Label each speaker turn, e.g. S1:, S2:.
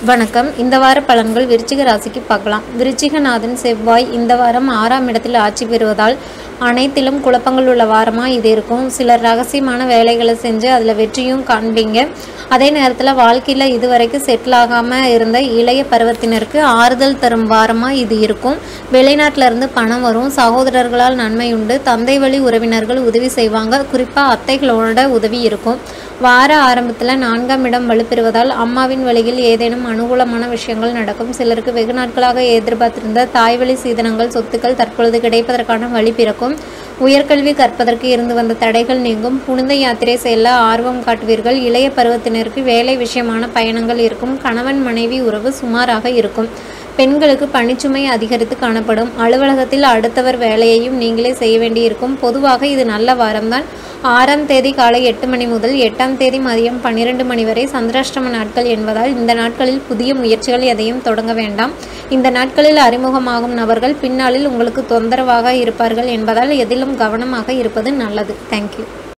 S1: வணக்கம் இந்த வார பலன்கள் விருச்சிக ராசிக்கு பார்க்கலாம் விருச்சிகநாதன் செவ்வாய் இந்த வாரம் ஆறாம் இடத்தில் ஆட்சி பெறுவதால் அனைத்திலும் குழப்பங்கள் உள்ள வாரமாக இது இருக்கும் சிலர் ரகசியமான வேலைகளை செஞ்சு அதில் வெற்றியும் காண்பீங்க அதே நேரத்தில் வாழ்க்கையில் இதுவரைக்கும் செட்டில் ஆகாமல் இருந்த இளைய பருவத்தினருக்கு ஆறுதல் தரும் வாரமாக இது இருக்கும் வெளிநாட்டில இருந்து பணம் வரும் சகோதரர்களால் நன்மை உண்டு தந்தை வழி உறவினர்கள் உதவி செய்வாங்க குறிப்பாக அத்தைகளோட உதவி இருக்கும் வார ஆரம்பத்தில் நான்காம் இடம் வலுப்பெறுவதால் அம்மாவின் வழியில் ஏதேனும் அனுகூலமான விஷயங்கள் நடக்கும் சிலருக்கு வெகு நாட்களாக எதிர்பார்த்திருந்த தாய்வழி சீதனங்கள் சொத்துக்கள் தற்பொழுது கிடைப்பதற்கான வழி பிறக்கும் உயர்கல்வி கற்பதற்கு இருந்து வந்த தடைகள் நீங்கும் புனித யாத்திரை செல்ல ஆர்வம் காட்டுவீர்கள் இளைய பருவத்தினருக்கு வேலை விஷயமான பயணங்கள் இருக்கும் கணவன் மனைவி உறவு சுமாராக இருக்கும் பெண்களுக்கு பணிச்சுமை அதிகரித்து காணப்படும் அலுவலகத்தில் அடுத்தவர் வேலையையும் நீங்களே செய்ய வேண்டியிருக்கும் பொதுவாக இது நல்ல வாரம்தான் ஆறாம் தேதி காலை எட்டு மணி முதல் எட்டாம் தேதி மதியம் பன்னிரெண்டு மணி வரை சந்திராஷ்டம நாட்கள் என்பதால் இந்த நாட்களில் புதிய முயற்சிகள் எதையும் தொடங்க வேண்டாம் இந்த நாட்களில் அறிமுகமாகும் நபர்கள் பின்னாளில் உங்களுக்கு தொந்தரவாக இருப்பார்கள் என்பதால் எதிலும் கவனமாக இருப்பது நல்லது தேங்க்யூ